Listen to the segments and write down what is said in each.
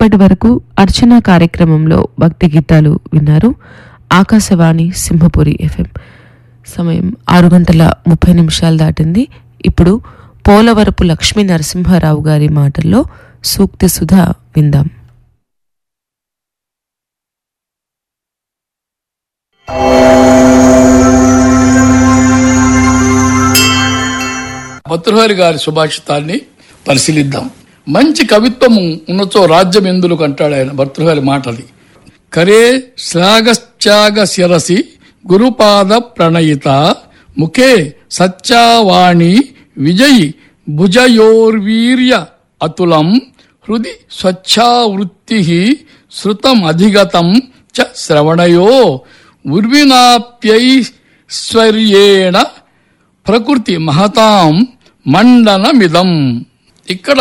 ఇప్పటి వరకు అర్చన కార్యక్రమంలో భక్తి గీతాలు విన్నారు ఆకాశవాణి సింహపురి ఎఫ్ఎం సమయం ఆరు గంటల ముప్పై నిమిషాలు దాటింది ఇప్పుడు పోలవరపు లక్ష్మీ నరసింహారావు గారి మాటల్లో సూక్తి సుధా విందాం భర్తృహరి గారి సుభాషితాన్ని పరిశీలిద్దాం మంచి కవిత్వము ఉన్నచో రాజ్యం ఎందులకు అంటాడు ఆయన భర్తృహరి మాటది కరే శ్లాఘశ్చాగ శిరసి గురుపాద ప్రణయిత ముఖే సత్యావాణి విజయి భుజయోర్వీర్య అతులం హృది స్వచ్ఛావృత్తి శృతం అధిగతం చ శ్రవణయో ఉర్వినాప్యైశ్వర్యేణ ప్రకృతి మహతాం మండనమిదం ఇక్కడ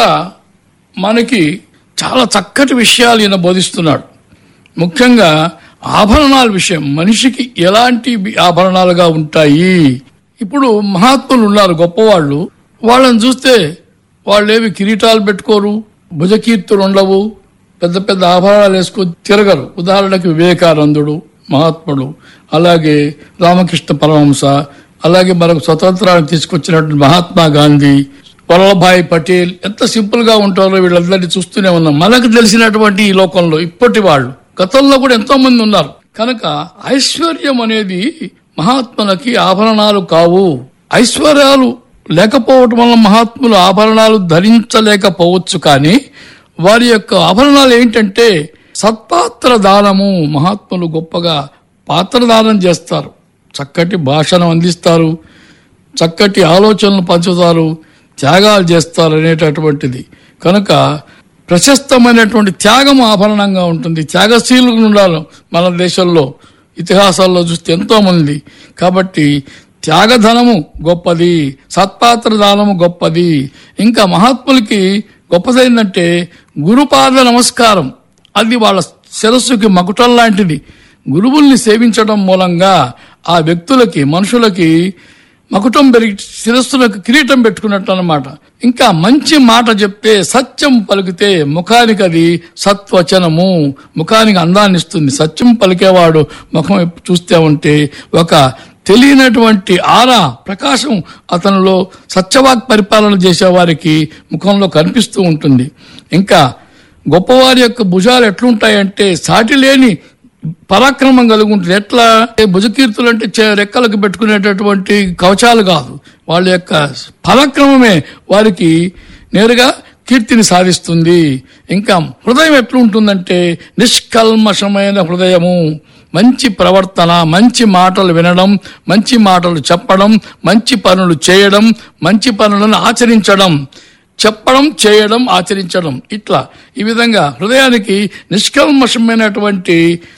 మనకి చాలా చక్కటి విషయాలు ఈయన బోధిస్తున్నాడు ముఖ్యంగా ఆభరణాల విషయం మనిషికి ఎలాంటి ఆభరణాలుగా ఉంటాయి ఇప్పుడు మహాత్ములు ఉన్నారు గొప్పవాళ్ళు వాళ్ళని చూస్తే వాళ్ళేవి కిరీటాలు పెట్టుకోరు భుజకీర్తులు ఉండవు పెద్ద పెద్ద ఆభరణాలు వేసుకొని తిరగరు ఉదాహరణకి వివేకానందుడు మహాత్ముడు అలాగే రామకృష్ణ పరమహంస అలాగే మనకు స్వతంత్రాన్ని తీసుకొచ్చినటువంటి మహాత్మా గాంధీ వల్లభాయ్ పటేల్ ఎంత సింపుల్ గా ఉంటారో వీళ్ళందరినీ చూస్తూనే ఉన్నాం మనకు తెలిసినటువంటి ఈ లోకంలో ఇప్పటి వాళ్ళు గతంలో కూడా ఎంతో మంది ఉన్నారు కనుక ఐశ్వర్యం అనేది మహాత్ములకి ఆభరణాలు కావు ఐశ్వర్యాలు లేకపోవటం వల్ల మహాత్ములు ఆభరణాలు ధరించలేకపోవచ్చు కానీ వారి యొక్క ఆభరణాలు ఏంటంటే సత్పాత్ర దానము మహాత్ములు గొప్పగా పాత్ర దానం చేస్తారు చక్కటి భాషను అందిస్తారు చక్కటి ఆలోచనలు పంచుతారు త్యాగాలు చేస్తారు అనేటటువంటిది కనుక ప్రశస్తమైనటువంటి త్యాగం ఆభరణంగా ఉంటుంది త్యాగశీలు ఉండాలి మన దేశంలో ఇతిహాసాల్లో చూస్తే ఎంతో మంది కాబట్టి త్యాగధనము గొప్పది సత్పాత్ర దానము గొప్పది ఇంకా మహాత్ములకి గొప్పదైందంటే గురుపాద నమస్కారం అది వాళ్ళ శిరస్సుకి మకుటం లాంటిది గురువుల్ని సేవించడం మూలంగా ఆ వ్యక్తులకి మనుషులకి మకుటం పెరిగి శిరస్సులకు కిరీటం పెట్టుకున్నట్టు అన్నమాట ఇంకా మంచి మాట చెప్తే సత్యం పలికితే ముఖానికి అది సత్వచనము ముఖానికి అందాన్ని ఇస్తుంది సత్యం పలికేవాడు ముఖం ఎప్పుడు చూస్తే ఉంటే ఒక తెలియనటువంటి ఆరా ప్రకాశం అతనిలో సత్యవాక్ పరిపాలన చేసే వారికి ముఖంలో కనిపిస్తూ ఉంటుంది ఇంకా గొప్పవారి యొక్క భుజాలు ఎట్లుంటాయంటే సాటి లేని పరాక్రమం కలిగి ఉంటుంది ఎట్లా ఏ భుజకీర్తులు అంటే చే- రెక్కలకు పెట్టుకునేటటువంటి కవచాలు కాదు వాళ్ళ యొక్క పరాక్రమమే వారికి నేరుగా కీర్తిని సాధిస్తుంది ఇంకా హృదయం ఎట్లుంటుందంటే నిష్కల్మషమైన హృదయము మంచి ప్రవర్తన మంచి మాటలు వినడం మంచి మాటలు చెప్పడం మంచి పనులు చేయడం మంచి పనులను ఆచరించడం చెప్పడం చేయడం ఆచరించడం ఇట్లా ఈ విధంగా హృదయానికి నిష్కల్మషమైనటువంటి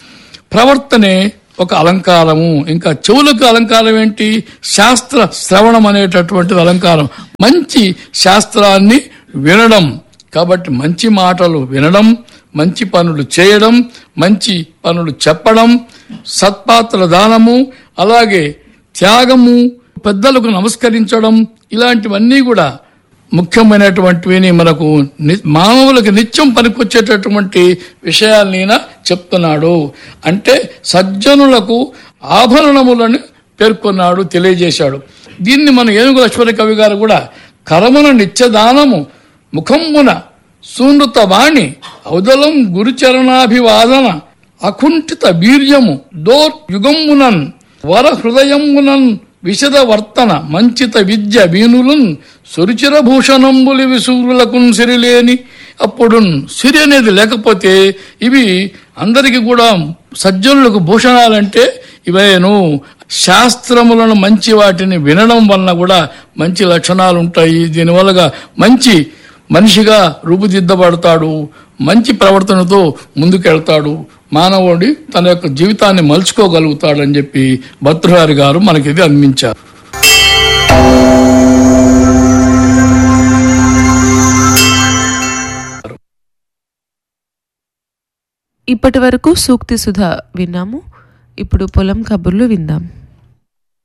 ప్రవర్తనే ఒక అలంకారము ఇంకా చెవులకు అలంకారం ఏంటి శాస్త్ర శ్రవణం అనేటటువంటిది అలంకారం మంచి శాస్త్రాన్ని వినడం కాబట్టి మంచి మాటలు వినడం మంచి పనులు చేయడం మంచి పనులు చెప్పడం సత్పాత్ర దానము అలాగే త్యాగము పెద్దలకు నమస్కరించడం ఇలాంటివన్నీ కూడా ముఖ్యమైనటువంటివి మనకు ని- మానవులకు నిత్యం పనికొచ్చేటటువంటి విషయాల్ని ఈయన చెప్తున్నాడు అంటే సజ్జనులకు ఆభరణములను పేర్కొన్నాడు తెలియజేశాడు దీన్ని మన ఏనుగు లక్ష్మణ కవి గారు కూడా కరమున నిత్యదానము ముఖమున సూనృత వాణి ఔదలం గురుచరణాభివాదన అకుంఠిత వీర్యము దోర్ యుగమునన్ వర హృదయమునన్ విశద వర్తన మంచిత విద్య వీనులున్ సురుచిర భూషణంబులి విసూరులకున్ సిరిలేని అప్పుడు సిరి అనేది లేకపోతే ఇవి అందరికి కూడా సజ్జనులకు భూషణాలంటే ఇవేను శాస్త్రములను మంచి వాటిని వినడం వలన కూడా మంచి లక్షణాలు ఉంటాయి దీనివల్లగా మంచి మనిషిగా రూపుదిద్దబడతాడు మంచి ప్రవర్తనతో ముందుకెళ్తాడు మానవుడి తన యొక్క జీవితాన్ని మలుచుకోగలుగుతాడని చెప్పి భర్తృహారి గారు మనకి ఇది అందించారు ఇప్పటి వరకు సూక్తి సుధ విన్నాము ఇప్పుడు పొలం కబుర్లు విందాం